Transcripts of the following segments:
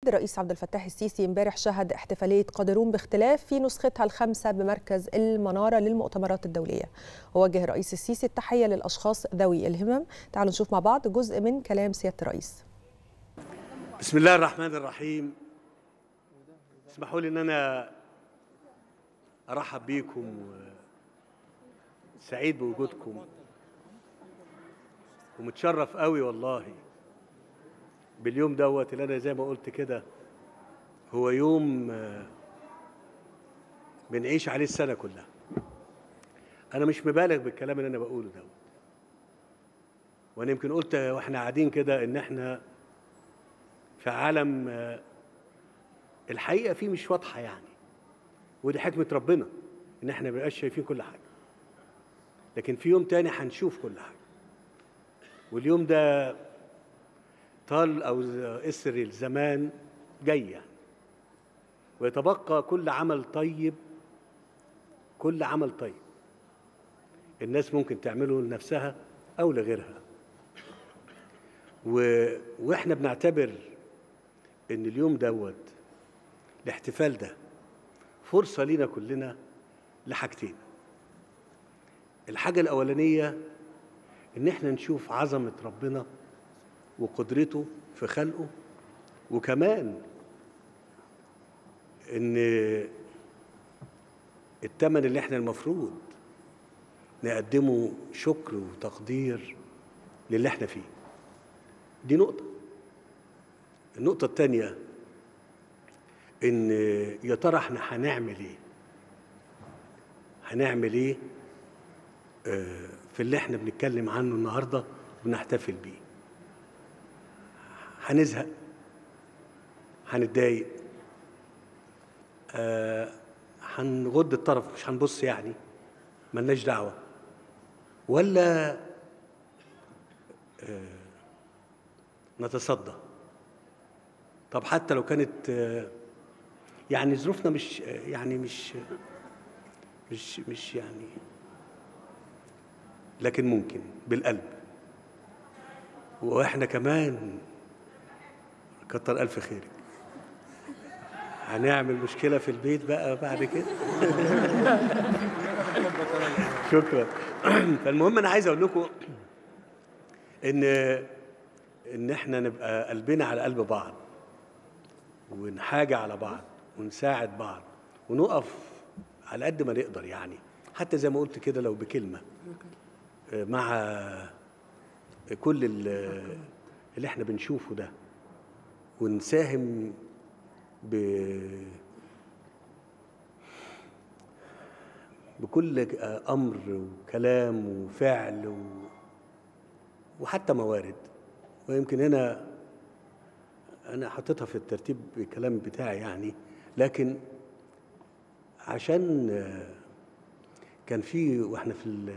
الرئيس عبد الفتاح السيسي امبارح شهد احتفالية قادرون باختلاف في نسختها الخامسة بمركز المنارة للمؤتمرات الدولية ووجه الرئيس السيسي التحية للأشخاص ذوي الهمم تعالوا نشوف مع بعض جزء من كلام سيادة الرئيس بسم الله الرحمن الرحيم اسمحوا لي ان انا ارحب بيكم سعيد بوجودكم ومتشرف قوي والله باليوم دوت اللي انا زي ما قلت كده هو يوم بنعيش عليه السنه كلها انا مش مبالغ بالكلام اللي انا بقوله دوت وانا يمكن قلت واحنا قاعدين كده ان احنا في عالم الحقيقه فيه مش واضحه يعني ودي حكمه ربنا ان احنا ما بنبقاش شايفين كل حاجه لكن في يوم تاني هنشوف كل حاجه واليوم ده طال او اسر الزمان جاي يعني ويتبقى كل عمل طيب كل عمل طيب الناس ممكن تعمله لنفسها او لغيرها و... واحنا بنعتبر ان اليوم دوت الاحتفال ده فرصه لينا كلنا لحاجتين الحاجه الاولانيه ان احنا نشوف عظمه ربنا وقدرته في خلقه وكمان ان الثمن اللي احنا المفروض نقدمه شكر وتقدير للي احنا فيه دي نقطه النقطه الثانيه ان يا ترى احنا هنعمل ايه هنعمل ايه في اللي احنا بنتكلم عنه النهارده وبنحتفل بيه هنزهق هنتضايق آه هنغض الطرف مش هنبص يعني ملناش دعوه ولا آه نتصدى طب حتى لو كانت آه يعني ظروفنا مش يعني مش مش مش يعني لكن ممكن بالقلب واحنا كمان كتر الف خيرك هنعمل مشكله في البيت بقى بعد كده شكرا فالمهم انا عايز اقول لكم ان ان احنا نبقى قلبنا على قلب بعض ونحاجة على بعض ونساعد بعض ونقف على قد ما نقدر يعني حتى زي ما قلت كده لو بكلمة مع كل اللي احنا بنشوفه ده ونساهم ب بكل امر وكلام وفعل و... وحتى موارد ويمكن هنا انا حطيتها في الترتيب الكلام بتاعي يعني لكن عشان كان في واحنا في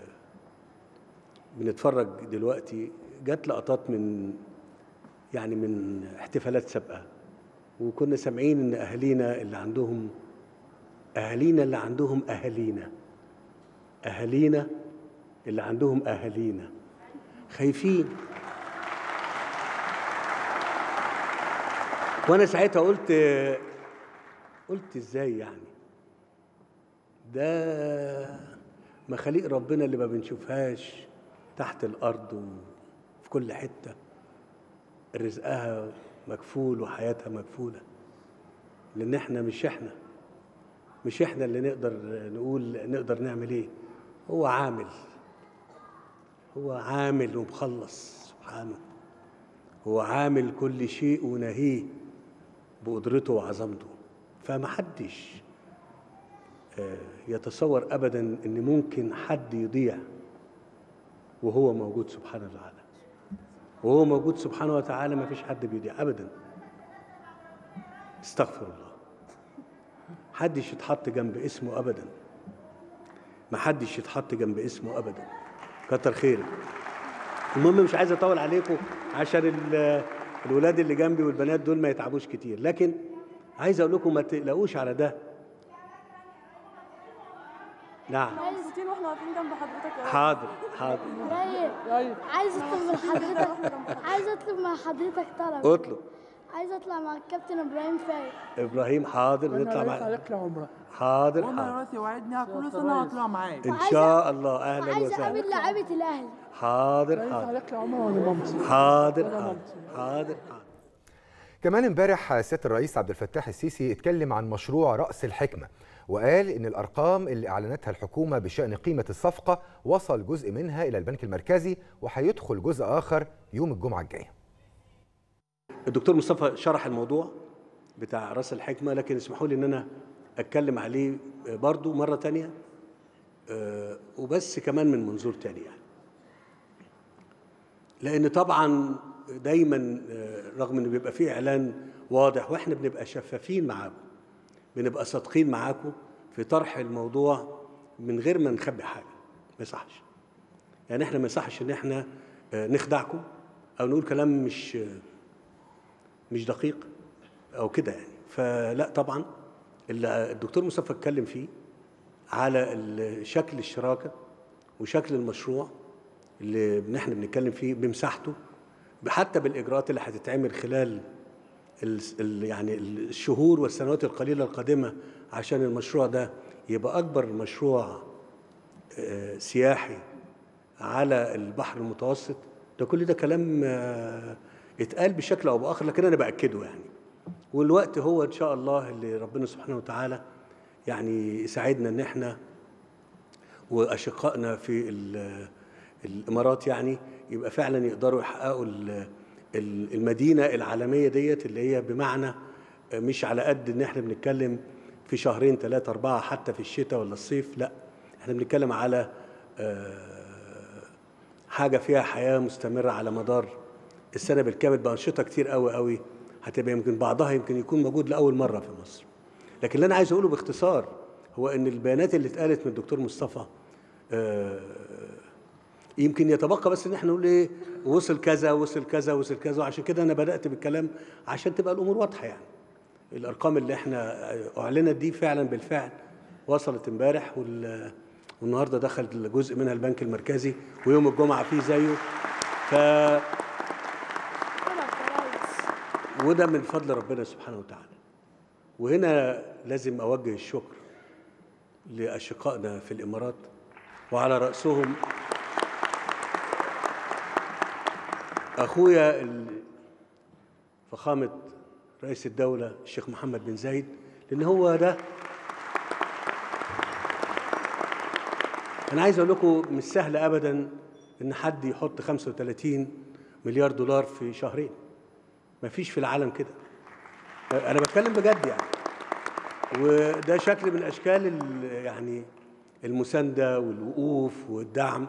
بنتفرج دلوقتي جت لقطات من يعني من احتفالات سابقه وكنا سامعين ان اهالينا اللي عندهم اهالينا اللي عندهم اهالينا اهالينا اللي عندهم اهالينا خايفين وانا ساعتها قلت قلت ازاي يعني ده مخاليق ربنا اللي ما بنشوفهاش تحت الارض وفي كل حته رزقها مكفول وحياتها مكفوله لان احنا مش احنا مش احنا اللي نقدر نقول نقدر نعمل ايه هو عامل هو عامل ومخلص سبحانه هو عامل كل شيء ونهيه بقدرته وعظمته فمحدش يتصور ابدا ان ممكن حد يضيع وهو موجود سبحانه وتعالى وهو موجود سبحانه وتعالى ما فيش حد بيضيع ابدا استغفر الله حدش يتحط جنب اسمه ابدا ما حدش يتحط جنب اسمه ابدا كتر خيرك المهم مش عايز اطول عليكم عشان الولاد اللي جنبي والبنات دول ما يتعبوش كتير لكن عايز اقول لكم ما تقلقوش على ده نعم مبسوطين واحنا واقفين جنب حضرتك يا حاضر حاضر رايق عايز اطلب من حضرتك عايز اطلب من حضرتك طلب اطلب عايز اطلع مع الكابتن ابراهيم فايق ابراهيم حاضر وانا نطلع رايح مع رحله عمره حاضر وانا حاضر راسي وعدني كل سنه هطلع معاك ان شاء الله اهلا عايز وسهلا اقابل لعيبه الاهلي حاضر رايح حاضر رحله عمره وانا مامتي حاضر وأنا حاضر مامتي. حاضر حاضر كمان امبارح سياده الرئيس عبد الفتاح السيسي اتكلم عن مشروع راس الحكمه وقال ان الارقام اللي اعلنتها الحكومه بشان قيمه الصفقه وصل جزء منها الى البنك المركزي وهيدخل جزء اخر يوم الجمعه الجايه الدكتور مصطفى شرح الموضوع بتاع راس الحكمه لكن اسمحوا لي ان انا اتكلم عليه برضو مره تانية آه، وبس كمان من منظور تاني يعني لان طبعا دايما آه، رغم ان بيبقى فيه اعلان واضح واحنا بنبقى شفافين معاكم بنبقى صادقين معاكم في طرح الموضوع من غير ما نخبي حاجه ما يصحش يعني احنا ما يصحش ان احنا آه، نخدعكم او نقول كلام مش آه، مش دقيق او كده يعني فلا طبعا اللي الدكتور مصطفى اتكلم فيه على ال- شكل الشراكه وشكل المشروع اللي احنا بنتكلم فيه بمساحته حتى بالاجراءات اللي هتتعمل خلال ال ال يعني الشهور والسنوات القليله القادمه عشان المشروع ده يبقى اكبر مشروع آه، سياحي على البحر المتوسط ده كل ده كلام آه، اتقال بشكل او باخر لكن انا باكده يعني والوقت هو ان شاء الله اللي ربنا سبحانه وتعالى يعني يساعدنا ان احنا واشقائنا في ال- الامارات يعني يبقى فعلا يقدروا يحققوا ال- ال- المدينه العالميه ديت اللي هي بمعنى مش على قد ان احنا بنتكلم في شهرين ثلاثه اربعه حتى في الشتاء ولا الصيف لا احنا بنتكلم على آه، حاجه فيها حياه مستمره على مدار السنه بالكامل بانشطه كتير قوي قوي هتبقى يمكن بعضها يمكن يكون موجود لاول مره في مصر لكن اللي انا عايز اقوله باختصار هو ان البيانات اللي اتقالت من الدكتور مصطفى آه، يمكن يتبقى بس ان احنا نقول ايه وصل كذا وصل كذا وصل كذا وعشان كده انا بدات بالكلام عشان تبقى الامور واضحه يعني الارقام اللي احنا اعلنت دي فعلا بالفعل وصلت امبارح وال والنهارده دخل جزء منها البنك المركزي ويوم الجمعه فيه زيه ف وده من فضل ربنا سبحانه وتعالى وهنا لازم اوجه الشكر لاشقائنا في الامارات وعلى راسهم اخويا ال- فخامه رئيس الدوله الشيخ محمد بن زايد لان هو ده انا عايز اقول لكم مش سهل ابدا ان حد يحط 35 مليار دولار في شهرين ما فيش في العالم كده انا بتكلم بجد يعني وده شكل من اشكال ال- يعني المسانده والوقوف والدعم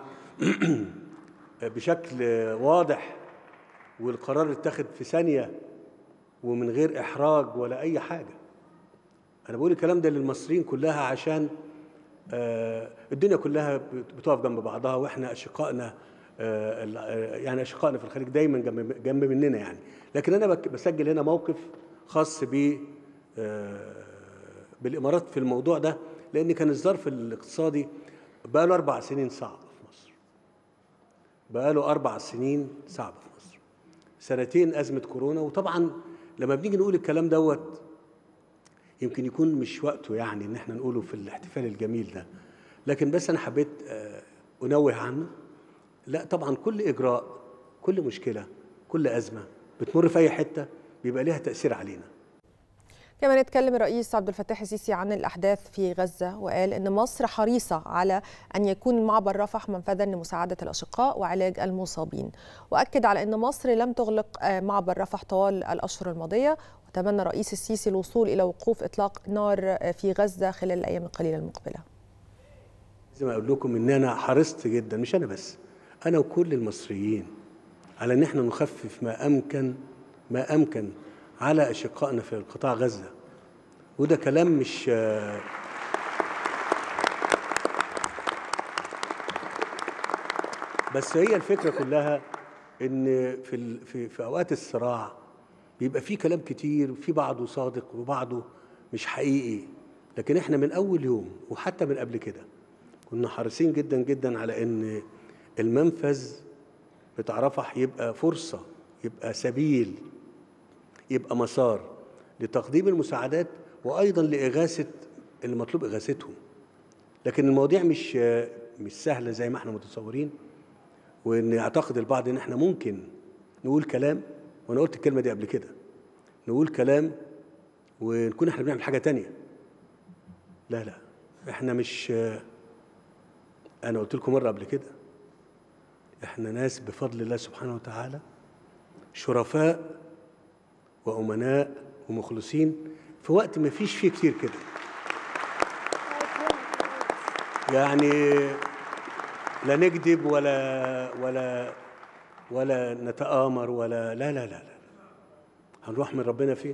بشكل واضح والقرار اتخذ في ثانيه ومن غير احراج ولا اي حاجه انا بقول الكلام ده للمصريين كلها عشان آه، الدنيا كلها بت- بتقف جنب بعضها واحنا اشقائنا آه، ال- آه، يعني اشقائنا في الخليج دايما جنب جنب مننا يعني لكن انا بك- بسجل هنا موقف خاص ب آه، بالامارات في الموضوع ده لان كان الظرف الاقتصادي بقى له اربع سنين صعب في مصر بقى له اربع سنين صعب في مصر سنتين ازمه كورونا وطبعا لما بنيجي نقول الكلام دوت يمكن يكون مش وقته يعني ان احنا نقوله في الاحتفال الجميل ده لكن بس انا حبيت آه، انوه عنه لا طبعا كل اجراء كل مشكله كل ازمه بتمر في اي حته بيبقى ليها تاثير علينا كمان اتكلم الرئيس عبد الفتاح السيسي عن الأحداث في غزة وقال إن مصر حريصة على أن يكون معبر رفح منفذا لمساعدة الأشقاء وعلاج المصابين وأكد على أن مصر لم تغلق آه، معبر رفح طوال الأشهر الماضية وتمنى الرئيس السيسي الوصول إلى وقوف إطلاق نار آه، في غزة خلال الأيام القليلة المقبلة زي ما اقول لكم ان انا حرصت جدا مش انا بس انا وكل المصريين على ان احنا نخفف ما امكن ما امكن على اشقائنا في قطاع غزه وده كلام مش آه، بس هي الفكره كلها ان في ال- في في اوقات الصراع بيبقى في كلام كتير في بعضه صادق وبعضه مش حقيقي لكن احنا من اول يوم وحتى من قبل كده كنا حريصين جدا جدا على ان المنفذ بتاع رفح يبقى فرصه يبقى سبيل يبقى مسار لتقديم المساعدات وايضا لاغاثه اللي مطلوب اغاثتهم لكن المواضيع مش مش سهله زي ما احنا متصورين وان يعتقد البعض ان احنا ممكن نقول كلام وانا قلت الكلمه دي قبل كده نقول كلام ونكون احنا بنعمل حاجه تانية لا لا احنا مش انا قلت لكم مره قبل كده احنا ناس بفضل الله سبحانه وتعالى شرفاء وامناء ومخلصين في وقت ما فيش فيه كتير كده يعني لا نكذب ولا ولا ولا نتآمر ولا لا لا لا لا هنروح من ربنا فين؟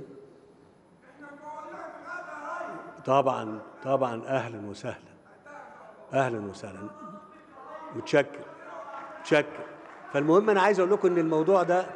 طبعا طبعا اهلا وسهلا اهلا وسهلا متشكر متشكر فالمهم انا عايز اقول لكم ان الموضوع ده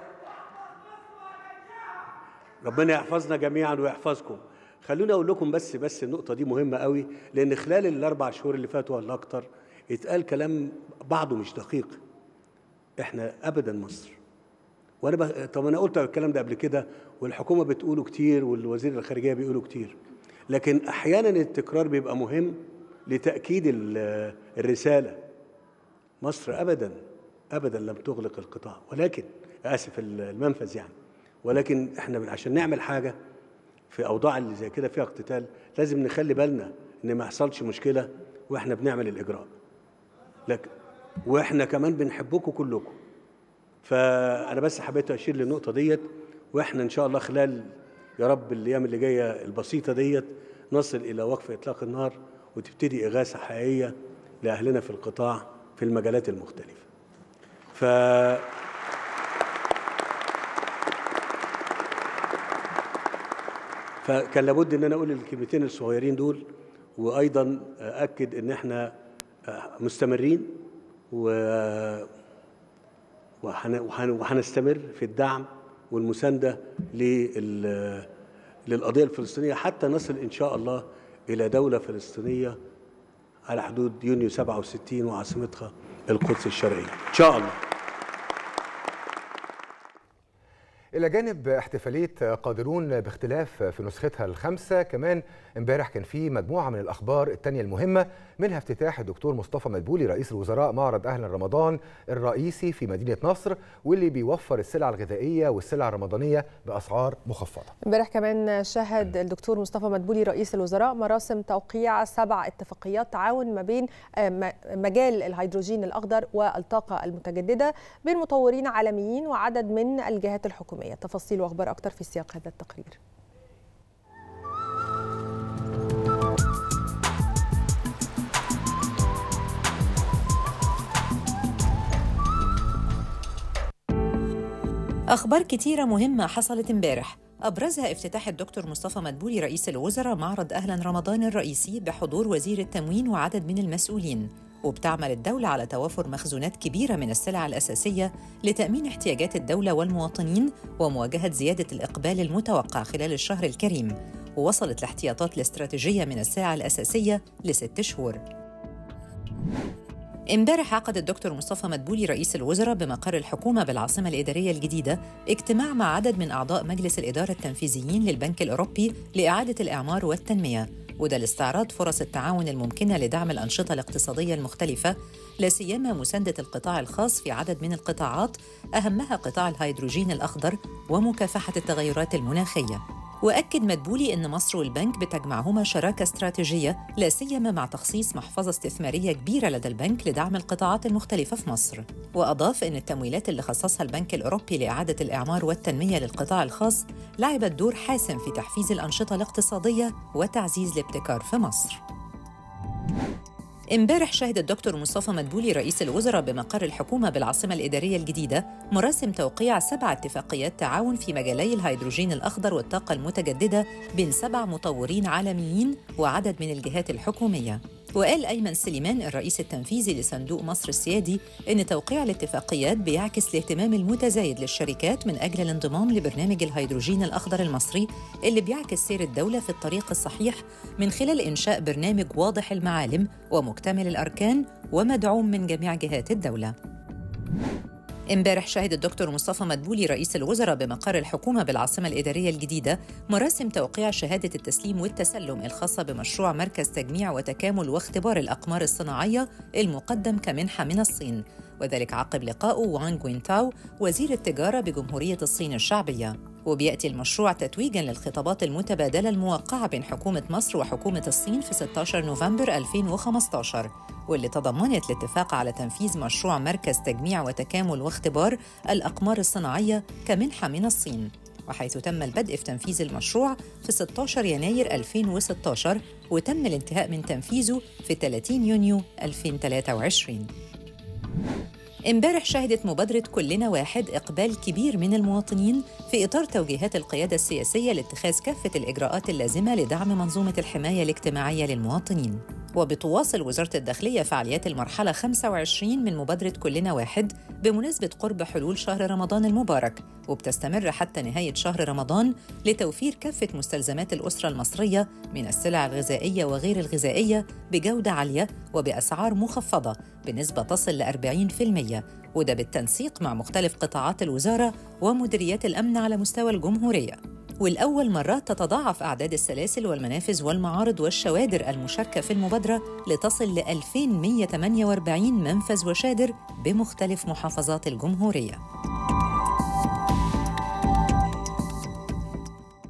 ربنا يحفظنا جميعا ويحفظكم خلوني اقول لكم بس بس النقطه دي مهمه قوي لان خلال الاربع شهور اللي فاتوا ولا اكتر اتقال كلام بعضه مش دقيق احنا ابدا مصر وانا ب... طب انا قلت الكلام ده قبل كده والحكومه بتقوله كتير والوزير الخارجيه بيقوله كتير لكن احيانا التكرار بيبقى مهم لتاكيد الرساله مصر ابدا ابدا لم تغلق القطاع ولكن اسف المنفذ يعني ولكن احنا عشان نعمل حاجه في اوضاع اللي زي كده فيها اقتتال لازم نخلي بالنا ان ما يحصلش مشكله واحنا بنعمل الاجراء لكن واحنا كمان بنحبكم كلكم فانا بس حبيت اشير للنقطه ديت واحنا ان شاء الله خلال يا رب الايام اللي جايه البسيطه ديت نصل الى وقف اطلاق النار وتبتدي اغاثه حقيقيه لاهلنا في القطاع في المجالات المختلفه ف فكان لابد ان انا اقول الكلمتين الصغيرين دول وايضا اكد ان احنا مستمرين و وهنستمر في الدعم والمسانده للقضيه الفلسطينيه حتى نصل ان شاء الله الى دوله فلسطينيه على حدود يونيو 67 وعاصمتها القدس الشرقيه ان شاء الله إلى جانب احتفالية قادرون باختلاف في نسختها الخامسة كمان امبارح كان في مجموعة من الأخبار التانية المهمة منها افتتاح الدكتور مصطفى مدبولي رئيس الوزراء معرض أهلا رمضان الرئيسي في مدينة نصر واللي بيوفر السلع الغذائية والسلع الرمضانية بأسعار مخفضة امبارح كمان شهد الدكتور مصطفى مدبولي رئيس الوزراء مراسم توقيع سبع اتفاقيات تعاون ما بين مجال الهيدروجين الأخضر والطاقة المتجددة بين مطورين عالميين وعدد من الجهات الحكومية الحكومية تفاصيل وأخبار أكثر في سياق هذا التقرير أخبار كتيرة مهمة حصلت امبارح أبرزها افتتاح الدكتور مصطفى مدبولي رئيس الوزراء معرض أهلا رمضان الرئيسي بحضور وزير التموين وعدد من المسؤولين وبتعمل الدولة على توافر مخزونات كبيرة من السلع الأساسية لتأمين احتياجات الدولة والمواطنين ومواجهة زيادة الإقبال المتوقع خلال الشهر الكريم ووصلت الاحتياطات الاستراتيجية من السلع الأساسية لست شهور امبارح عقد الدكتور مصطفى مدبولي رئيس الوزراء بمقر الحكومة بالعاصمة الإدارية الجديدة اجتماع مع عدد من أعضاء مجلس الإدارة التنفيذيين للبنك الأوروبي لإعادة الإعمار والتنمية وده لاستعراض فرص التعاون الممكنة لدعم الأنشطة الاقتصادية المختلفة لا سيما مساندة القطاع الخاص في عدد من القطاعات أهمها قطاع الهيدروجين الأخضر ومكافحة التغيرات المناخية واكد مدبولي ان مصر والبنك بتجمعهما شراكه استراتيجيه لا سيما مع تخصيص محفظه استثماريه كبيره لدى البنك لدعم القطاعات المختلفه في مصر واضاف ان التمويلات اللي خصصها البنك الاوروبي لاعاده الاعمار والتنميه للقطاع الخاص لعبت دور حاسم في تحفيز الانشطه الاقتصاديه وتعزيز الابتكار في مصر امبارح شهد الدكتور مصطفى مدبولي رئيس الوزراء بمقر الحكومة بالعاصمة الإدارية الجديدة مراسم توقيع سبع اتفاقيات تعاون في مجالي الهيدروجين الأخضر والطاقة المتجددة بين سبع مطورين عالميين وعدد من الجهات الحكومية وقال أيمن سليمان الرئيس التنفيذي لصندوق مصر السيادي إن توقيع الاتفاقيات بيعكس الاهتمام المتزايد للشركات من أجل الانضمام لبرنامج الهيدروجين الأخضر المصري اللي بيعكس سير الدولة في الطريق الصحيح من خلال إنشاء برنامج واضح المعالم ومكتمل الأركان ومدعوم من جميع جهات الدولة امبارح شهد الدكتور مصطفى مدبولي رئيس الوزراء بمقر الحكومة بالعاصمة الإدارية الجديدة مراسم توقيع شهادة التسليم والتسلم الخاصة بمشروع مركز تجميع وتكامل واختبار الأقمار الصناعية المقدم كمنحة من الصين وذلك عقب لقائه وانغ وينتاو وزير التجارة بجمهورية الصين الشعبية وبيأتي المشروع تتويجا للخطابات المتبادلة الموقعة بين حكومة مصر وحكومة الصين في 16 نوفمبر 2015 واللي تضمنت الاتفاق على تنفيذ مشروع مركز تجميع وتكامل واختبار الأقمار الصناعية كمنحة من الصين وحيث تم البدء في تنفيذ المشروع في 16 يناير 2016 وتم الانتهاء من تنفيذه في 30 يونيو 2023 امبارح شهدت مبادرة كلنا واحد إقبال كبير من المواطنين في إطار توجيهات القيادة السياسية لاتخاذ كافة الإجراءات اللازمة لدعم منظومة الحماية الاجتماعية للمواطنين وبتواصل وزارة الداخلية فعاليات المرحلة 25 من مبادرة كلنا واحد بمناسبة قرب حلول شهر رمضان المبارك وبتستمر حتى نهاية شهر رمضان لتوفير كافة مستلزمات الأسرة المصرية من السلع الغذائية وغير الغذائية بجودة عالية وبأسعار مخفضة بنسبة تصل ل 40% وده بالتنسيق مع مختلف قطاعات الوزارة ومديريات الأمن على مستوى الجمهورية والأول مرة تتضاعف أعداد السلاسل والمنافذ والمعارض والشوادر المشاركة في المبادرة لتصل ل 2148 منفذ وشادر بمختلف محافظات الجمهورية